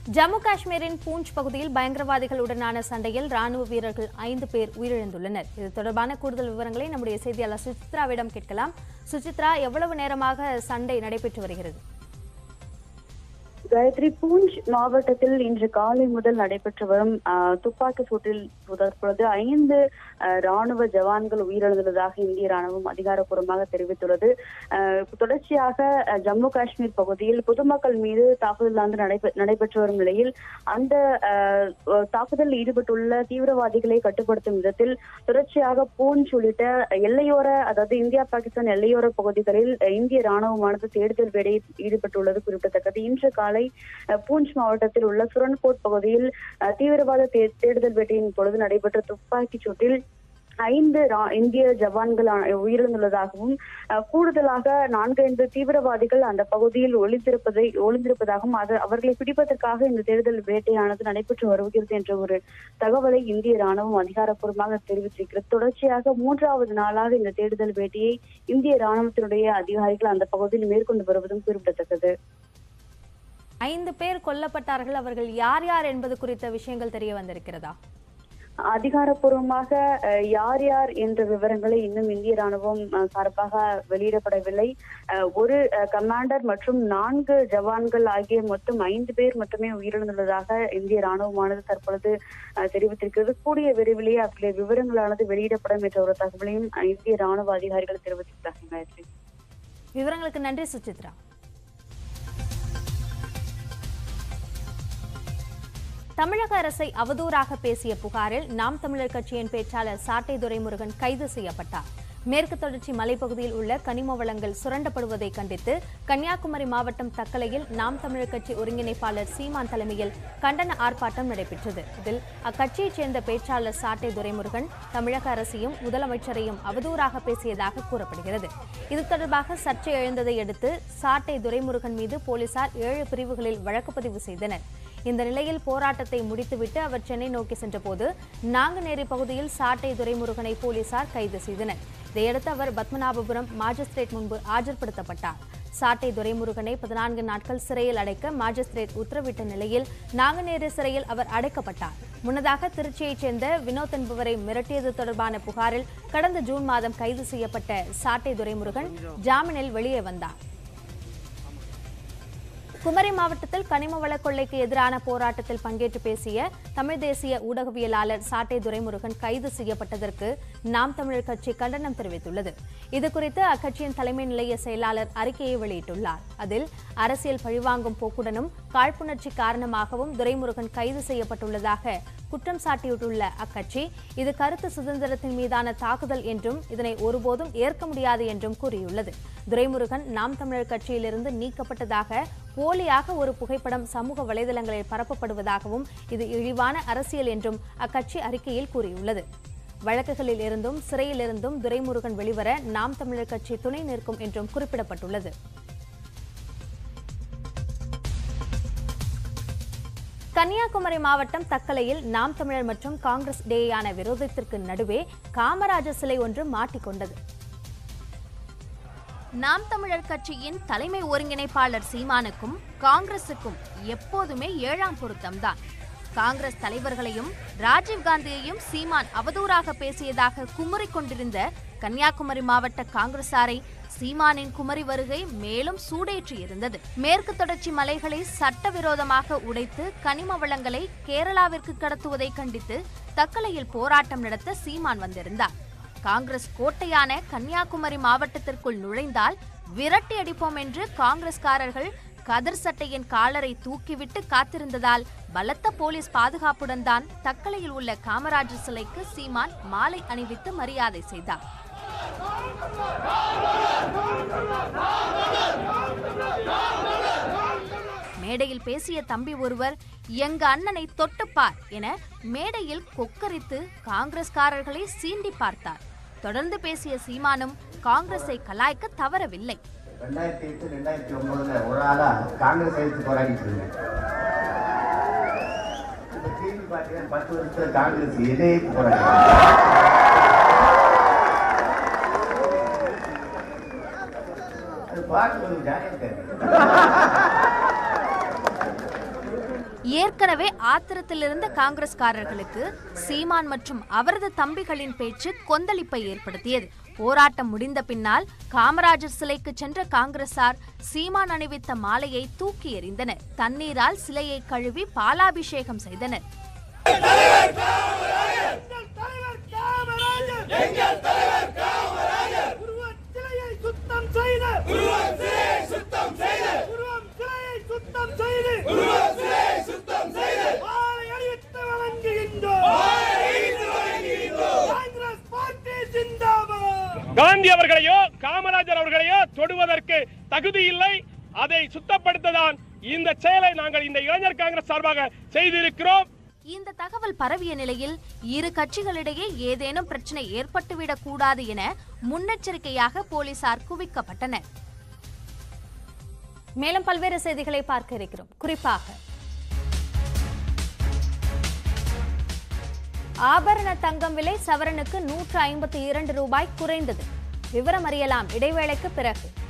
ஜம்மு காஷ்மீரின் பூஞ்ச் பகுதியில் பயங்கரவாதிகளுடனான சண்டையில் ராணுவ வீரர்கள் ஐந்து பேர் உயிரிழந்துள்ளனர் இது தொடர்பான கூடுதல் விவரங்களை நம்முடைய செய்தியாளர் சுசித்ராவிடம் கேட்கலாம் சுசித்ரா எவ்வளவு நேரமாக சண்டை நடைபெற்று வருகிறது காயத்ரி பூஞ்ச் மாவட்டத்தில் இன்று காலை முதல் நடைபெற்று வரும் ஆஹ், துப்பாக்கி சூட்டில் தற்பொழுது ஐந்து ஆஹ், ராணுவ ஜவான்கள் உயிரிழந்துள்ளதாக இந்திய ராணுவம் அதிகாரப்பூர்வமாக தெரிவித்துள்ளது ஆஹ், தொடர்ச்சியாக ஆஹ், ஜம்மு காஷ்மீர் பகுதியில் பொதுமக்கள் மீது தாக்குதல் வந்து நடைபெ- நடைபெற்று வரும் நிலையில் அந்த ஆஹ், தாக்குதலில் ஈடுபட்டுள்ள தீவிரவாதிகளை கட்டுப்படுத்தும் விதத்தில் தொடர்ச்சியாக பூஞ்ச் உள்ளிட்ட எல்லையோர அதாவது இந்தியா பாகிஸ்தான் எல்லையோர பகுதிகளில் அஹ், இந்திய ராணுவமானது தேடுதல் வேடையில் ஈடுபட்டுள்ளது குறிப்பிடத்தக்கது இன்று காலை அஹ், பூஞ்ச் மாவட்டத்தில் உள்ள சுரன்கோட் பகுதியில் அஹ், தீவிரவாத தே- தேடுதல் வேட்டையின் பொழுது நடைபெற்ற துப்பாக்கிச் சூட்டில் ஐந்து ரா- இந்திய ஜவான்கள் ஆ- உயிரிழந்துள்ளதாகவும் அஹ், கூடுதலாக நான்கைந்து தீவிரவாதிகள் அந்த பகுதியில் ஒளிந்திருப்பதை ஒளிந்திருப்பதாகவும் அது அவர்களை பிடிப்பதற்காக இந்த தேடுதல் வேட்டையானது நடைபெற்று வருகிறது என்ற ஒரு தகவலை இந்திய ராணுவம் அதிகாரப்பூர்வமாக தெரிவித்திருக்கிறது தொடர்ச்சியாக மூன்றாவது நாளாக இந்த தேடுதல் வேட்டையை இந்திய ராணுவத்தினுடைய அதிகாரிகள் அந்த பகுதியில் மேற்கொண்டு வருவதும் குறிப்பிடத்தக்கது ஐந்து பேர் கொல்லப்பட்டார்கள் அவர்கள் யார் யார் என்பது குறித்த விஷயங்கள் தெரிய வந்திருக்கிறதா அதிகாரப்பூர்வமாக அஹ், யார் யார் என்ற விவரங்களை இன்னும் இந்திய ராணுவம் அஹ், சார்பாக வெளியிடப்படவில்லை அஹ், ஒரு அஹ், கமாண்டர் மற்றும் நான்கு ஜவான்கள் ஆகிய மொத்தம் ஐந்து பேர் மட்டுமே உயிரிழந்துள்ளதாக இந்திய ராணுவமானது தற்பொழுது அஹ், தெரிவித்திருக்கிறது கூடிய விரைவிலேயே அவர்களுடைய விவரங்களானது வெளியிடப்படும் என்ற ஒரு தகவலையும் அஹ், இந்திய ராணுவ அதிகாரிகள் தெரிவித்திருக்கிறார்கள் காயத்ரி விவரங்களுக்கு நன்றி சுசித்ரா தமிழக அரசை அவதூறாக பேசிய புகாரில் நாம் தமிழர் கட்சியின் பேச்சாளர் சாட்டை துரைமுருகன் கைது செய்யப்பட்டார் மேற்கு தொடர்ச்சி மலைப்பகுதியில் உள்ள கனிம வளங்கள் சுரண்டப்படுவதை கண்டித்து கன்னியாகுமரி மாவட்டம் தக்கலையில் நாம் தமிழர் கட்சி ஒருங்கிணைப்பாளர் சீமான் தலைமையில் கண்டன ஆர்ப்பாட்டம் நடைபெற்றது இதில் அக்கட்சியைச் சேர்ந்த பேச்சாளர் சாட்டை துரைமுருகன் தமிழக அரசையும் முதலமைச்சரையும் அவதூறாக பேசியதாக கூறப்படுகிறது இது தொடர்பாக சர்ச்சை எழுந்ததை அடுத்து சாட்டை துரைமுருகன் மீது போலீசார் ஏழு பிரிவுகளில் வழக்கு பதிவு செய்தனர் இந்த நிலையில் போராட்டத்தை முடித்துவிட்டு அவர் சென்னை நோக்கி சென்றபோது நாங்குநேரி பகுதியில் சாட்டை துரைமுருகனை போலீசார் கைது செய்தனர் இதையடுத்து அவர் பத்மநாபபுரம் மாஜிஸ்திரேட் முன்பு ஆஜர்படுத்தப்பட்டார் சாட்டை துரைமுருகனை பதினான்கு நாட்கள் சிறையில் அடைக்க மாஜிஸ்திரேட் உத்தரவிட்ட நிலையில் நாங்குநேரி சிறையில் அவர் அடைக்கப்பட்டார் முன்னதாக திருச்சியைச் சேர்ந்த வினோத் என்பவரை மிரட்டியது தொடர்பான புகாரில் கடந்த ஜூன் மாதம் கைது செய்யப்பட்ட சாட்டை துரைமுருகன் ஜாமீனில் வெளியே வந்தார் குமரி மாவட்டத்தில் கனிம வள கொள்ளைக்கு எதிரான போராட்டத்தில் பங்கேற்று பேசிய தமிழ் தேசிய ஊடகவியலாளர் சாட்டை துரைமுருகன் கைது செய்யப்பட்டதற்கு நாம் தமிழர் கட்சி கண்டனம் தெரிவித்துள்ளது இதுகுறித்து அக்கட்சியின் தலைமை நிலைய செயலாளர் அறிக்கையை வெளியிட்டுள்ளார் அதில் அரசியல் பழிவாங்கும் போக்குடனும் காழ்ப்புணர்ச்சி காரணமாகவும் துரைமுருகன் கைது செய்யப்பட்டுள்ளதாக குற்றம் சாட்டியுள்ள அக்கட்சி இது கருத்து சுதந்திரத்தின் மீதான தாக்குதல் என்றும் இதனை ஒருபோதும் ஏற்க முடியாது என்றும் கூறியுள்ளது துரைமுருகன் நாம் தமிழர் கட்சியிலிருந்து நீக்கப்பட்டதாக போலியாக ஒரு புகைப்படம் சமூக வலைதளங்களில் பரப்பப்படுவதாகவும் இது இழிவான அரசியல் என்றும் அக்கட்சி அறிக்கையில் கூறியுள்ளது வழக்குகளில் இருந்தும் சிறையில் இருந்தும் துரைமுருகன் வெளிவர நாம் தமிழர் கட்சி துணை நிற்கும் என்றும் குறிப்பிடப்பட்டுள்ளது கன்னியாகுமரி மாவட்டம் தக்கலையில் நாம் தமிழர் மற்றும் காங்கிரஸ் இடையேயான விரோதத்திற்கு நடுவே காமராஜர் சிலை ஒன்று மாட்டிக்கொண்டது நாம் தமிழர் கட்சியின் தலைமை ஒருங்கிணைப்பாளர் சீமானுக்கும் காங்கிரசுக்கும் எப்போதுமே ஏழாம் பொருத்தம்தான் காங்கிரஸ் தலைவர்களையும் ராஜீவ்காந்தியையும் சீமான் அவதூறாக பேசியதாக குமுறிக் கொண்டிருந்த கன்னியாகுமரி மாவட்ட காங்கிரசாரை சீமானின் குமரி வருகை மேலும் சூடேற்றி இருந்தது மேற்கு தொடர்ச்சி மலைகளை சட்டவிரோதமாக உடைத்து கனிம வளங்களை கேரளாவிற்கு கடத்துவதை கண்டித்து தக்கலையில் போராட்டம் நடத்த சீமான் வந்திருந்தார் காங்கிரஸ் கோட்டையான கன்னியாகுமரி மாவட்டத்திற்குள் நுழைந்தால் விரட்டி அடிப்போம் என்று காங்கிரஸ்காரர்கள் கதர் சட்டையின் காலரை தூக்கிவிட்டு காத்திருந்ததால் பலத்த போலீஸ் பாதுகாப்புடன் தான் தக்கலையில் உள்ள காமராஜர் சிலைக்கு சீமான் மாலை அணிவித்து மரியாதை செய்தார் மேடையில் பேசிய தம்பி ஒருவர் எங்க அண்ணனை தொட்டுப்பார் என மேடையில் கொக்கரித்து காங்கிரஸ்காரர்களை சீண்டி பார்த்தார் தொடர்ந்து பேசிய சீமானும் காங்கிரஸை கலாய்க்க தவறவில்லை ரெண்டாயிரத்தி எட்டு ரெண்டாயிரத்தி ஒன்பதுல ஒரு ஆளா காங்கிரஸ் எதிர்த்து போராடிட்டு இருந்தேன் இப்ப டிவி பார்த்தீங்கன்னா பத்து வருஷத்துல காங்கிரஸ் எதை எதிர்த்து போராடி அது பார்க்கும்போது ஜாலியாக இருக்கு ஏற்கனவே ஆத்திரத்தில் இருந்த காங்கிரஸ்காரர்களுக்கு சீமான் மற்றும் அவரது தம்பிகளின் பேச்சு கொந்தளிப்பை ஏற்படுத்தியது போராட்டம் முடிந்த பின்னால் காமராஜர் சிலைக்கு சென்ற காங்கிரசார் சீமான் அணிவித்த மாலையை தூக்கி எறிந்தனர் தண்ணீரால் சிலையை கழுவி பாலாபிஷேகம் செய்தனர் எங்கள் தலைவர் காமராஜர் உருவம் சிலையை சுத்தம் செய்து உருவம் சிலையை சுத்தம் செய்து உருவம் சிலையை சுத்தம் செய்து உருவம் சிலையை சுத்தம் செய்து மாலை அணிவித்து வழங்குகின்றோம் காங்கிரஸ் பார்ட்டி ஜிந்தாபாத் காந்தி அவர்களையோ காமராஜர் அவர்களையோ தொடுவதற்கு தகுதி இல்லை அதை சுத்தப்படுத்ததான் இந்த செயலை நாங்கள் இந்த இளைஞர் காங்கிரஸ் சார்பாக செய்திருக்கிறோம் இந்த தகவல் பரவிய நிலையில் இரு கட்சிகளிடையே ஏதேனும் பிரச்சனை ஏற்பட்டுவிடக் கூடாது என முன்னெச்சரிக்கையாக போலீசார் குவிக்கப்பட்டனர் மேலும் பல்வேறு செய்திகளை பார்க்க இருக்கிறோம் குறிப்பாக ஆபரண தங்கம் விலை சவரனுக்கு நூற்று ஐம்பத்தி இரண்டு ரூபாய் குறைந்தது விவரம் அறியலாம் இடைவேளைக்கு பிறகு